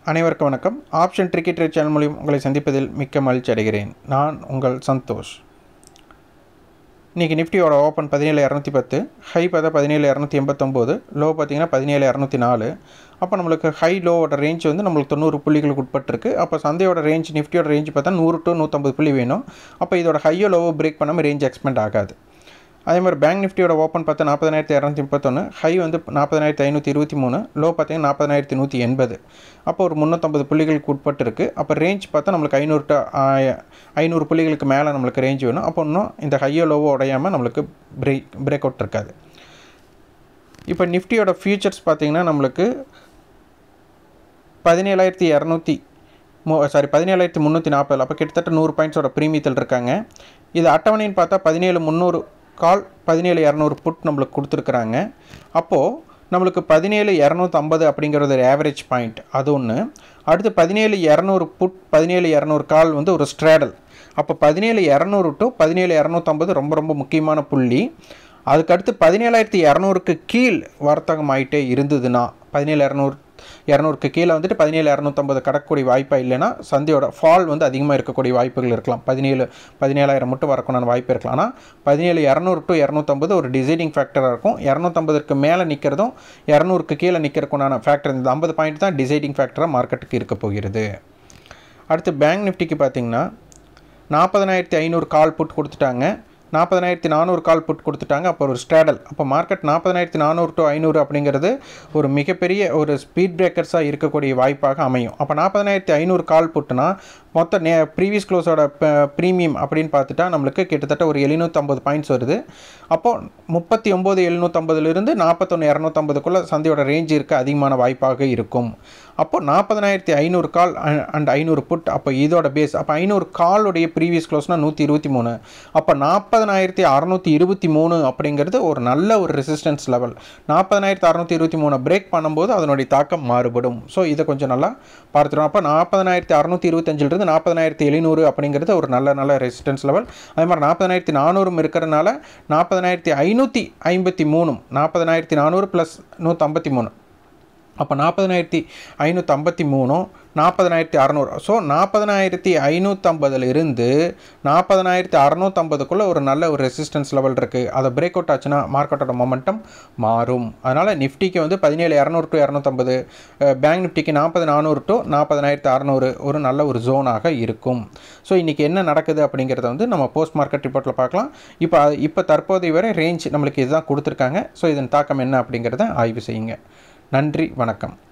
அனைவருக்கும் வணக்கம் option ட்ரிக்கெட் trade channel மூலியம் உங்களை சந்திப்பதில் மிக்க மகிழ்ச்சி அடைகிறேன் நான் உங்கள் சந்தோஷ் இன்றைக்கி நிஃப்டியோட ஓப்பன் பதினேழு இரநூத்தி பத்து ஹை பார்த்தா பதினேழு இரநூத்தி எண்பத்தொம்போது லோ பார்த்தீங்கன்னா பதினேழு இரநூத்தி நாலு அப்போ நம்மளுக்கு ஹை லோவோட ரேஞ்ச் வந்து நம்மளுக்கு தொண்ணூறு புள்ளிகளுக்கு உட்பட்டிருக்கு அப்போ சந்தையோட ரேஞ்ச் நிஃப்டியோட ரேஞ்ச் பார்த்தா நூறு டு நூற்றம்பது புள்ளி வேணும் அப்போ இதோட ஹையோ லோவோ பிரேக் பண்ணாமல் ரேஞ்ச் எக்ஸ்பெண்ட் ஆகாது அதே மாதிரி பேங்க் நிஃப்டியோட ஓப்பன் பார்த்தா நாற்பதாயிரத்தி இரநூத்தி முப்பத்தொன்று ஹை வந்து நாற்பதாயிரத்தி ஐநூற்றி இருபத்தி மூணு லோ பார்த்தீங்கன்னா நாற்பதாயிரத்தி நூற்றி எண்பது அப்போ ஒரு முந்நூற்றம்பது புள்ளிகளுக்கு உட்பட்டு இருக்குது அப்போ ரேஞ்ச் பார்த்தா நம்மளுக்கு ஐநூறு டு ஐநூறு புள்ளிகளுக்கு மேலே நம்மளுக்கு ரேஞ்ச் வேணும் அப்போ இன்னும் இந்த ஹையோ லோவோ உடையாமல் நம்மளுக்கு பிரேக் பிரேக் அவுட் இருக்காது இப்போ நிஃப்டியோட ஃபியூச்சர்ஸ் பார்த்திங்கன்னா நம்மளுக்கு பதினேழாயிரத்தி இரநூத்தி மு சாரி பதினேழாயிரத்தி முந்நூற்றி நாற்பது அப்போ கிட்டத்தட்ட நூறு பாயிண்ட்ஸோட ப்ரீமியத்தில் இருக்காங்க இது அட்டவணைன்னு பார்த்தா பதினேழு முந்நூறு கால் பதினேழு இரநூறு புட் நம்மளுக்கு கொடுத்துருக்குறாங்க அப்போது நம்மளுக்கு பதினேழு இரநூத்தம்பது அப்படிங்கிறது ஒரு ஆவரேஜ் பாயிண்ட் அது ஒன்று அடுத்து பதினேழு இரநூறு புட் பதினேழு இரநூறு கால் வந்து ஒரு ஸ்ட்ராடல் அப்போ பதினேழு இரநூறு டு பதினேழு இரநூத்தம்பது ரொம்ப ரொம்ப முக்கியமான புள்ளி அதுக்கடுத்து பதினேழாயிரத்தி இரநூறுக்கு கீழ் வர்த்தகம் ஆகிட்டே இருந்ததுன்னா பதினேழு இரநூறு இரநூறுக்கு கீழே வந்துட்டு பதினேழு இரநூத்தம்பது கடக்கக்கூடிய வாய்ப்பாக இல்லைன்னா சந்தையோட ஃபால் வந்து அதிகமாக இருக்கக்கூடிய வாய்ப்புகள் இருக்கலாம் பதினேழு பதினேழாயிரம் மட்டும் வரக்கூடிய வாய்ப்பு இருக்கலாம் ஆனால் பதினேழு இரநூறு டு இரநூத்தம்பது ஒரு டிசைடிங் ஃபேக்டராக இருக்கும் இரநூத்தம்பதுக்கு மேலே நிற்கிறதும் இரநூறுக்கு கீழே நிற்கிறக்குண்டான ஃபேக்டர் இந்த ஐம்பது பாயிண்ட் தான் டிசைடிங் ஃபேக்டராக மார்க்கெட்டுக்கு இருக்க போகிறது அடுத்து பேங்க் நிஃப்டிக்கு பார்த்தீங்கன்னா நாற்பதனாயிரத்தி ஐநூறு கால் புட் கொடுத்துட்டாங்க நாற்பதனாயிரத்தி நானூறு கால் புட் கொடுத்துட்டாங்க அப்போ ஒரு ஸ்ட்ராடல் அப்போ மார்க்கெட் நாற்பதனாயிரத்தி நானூறு டு ஐநூறு அப்படிங்கிறது ஒரு மிகப்பெரிய ஒரு ஸ்பீட் பிரேக்கர்ஸாக இருக்கக்கூடிய வாய்ப்பாக அமையும் அப்போ நாற்பதனாயிரத்தி ஐநூறு கால் புட்டுனா மொத்த நே ப்ரீவியஸ் க்ளோஸோட ப்ரீமியம் அப்படின்னு பார்த்துட்டா நம்மளுக்கு கிட்டத்தட்ட ஒரு எழுநூற்றம்பது பாயிண்ட்ஸ் வருது அப்போது முப்பத்தி ஒம்பது எழுநூற்றம்பதுலேருந்து நாற்பத்தொன்று இரநூத்தம்பதுக்குள்ளே சந்தையோட ரேஞ்ச் இருக்க அதிகமான வாய்ப்பாக இருக்கும் அப்போது நாற்பதனாயிரத்தி ஐநூறு கால் அண்ட் ஐநூறு புட் அப்போ இதோட பேஸ் அப்போ ஐநூறு காலுடைய ப்ரீவியஸ் க்ளோஸ்னால் நூற்றி இருபத்தி மூணு அப்போ நாற்பதனாயிரத்தி அறநூற்றி இருபத்தி மூணு அப்படிங்கிறது ஒரு நல்ல ஒரு ரெசிஸ்டன்ஸ் லெவல் நாற்பதனாயிரத்தி அறநூற்றி இருபத்தி மூணு பிரேக் பண்ணும்போது அதனுடைய தாக்கம் மாறுபடும் ஸோ இதை கொஞ்சம் நல்லா பார்த்துட்டோம் அப்போ நாற்பதனாயிரத்தி அறநூற்றி இருபத்தஞ்சிலிருந்து நாற்பதனாயிரத்தி எழுநூறு அப்படிங்கிறது ஒரு நல்ல நல்ல ரெசிஸ்டன்ஸ் லெவல் அதே மாதிரி நாற்பதனாயிரத்தி நானூறும் இருக்கிறனால நாற்பதனாயிரத்தி ஐநூற்றி ஐம்பத்தி மூணும் நாற்பதனாயிரத்தி நானூறு ப்ளஸ் நூற்றம்பத்தி மூணு அப்போ நாற்பதனாயிரத்தி ஐநூற்றம்பத்தி மூணும் நாற்பதனாயிரத்தி அறநூறு ஸோ நாற்பதனாயிரத்தி ஐநூற்றம்பதுலேருந்து நாற்பதனாயிரத்தி அறநூற்றம்பதுக்குள்ளே ஒரு நல்ல ஒரு ரெசிஸ்டன்ஸ் லெவல் இருக்குது அதை பிரேக் அவுட் ஆச்சுன்னா மார்க்கெட்டோட மொமெண்டம் மாறும் அதனால் நிஃப்டிக்கு வந்து பதினேழு இரநூறு டு இரநூத்தம்பது பேங்க் நிஃப்டிக்கு நாற்பது நானூறு டு நாற்பதனாயிரத்தி அறநூறு ஒரு நல்ல ஒரு ஜோனாக இருக்கும் ஸோ இன்றைக்கி என்ன நடக்குது அப்படிங்கிறத வந்து நம்ம போஸ்ட் மார்க்கெட் ரிப்போர்ட்டில் பார்க்கலாம் இப்போ இப்போ தற்போதைய வரை ரேஞ்ச் நம்மளுக்கு இதுதான் கொடுத்துருக்காங்க ஸோ இதன் தாக்கம் என்ன அப்படிங்கிறத ஆய்வு செய்யுங்க நன்றி வணக்கம்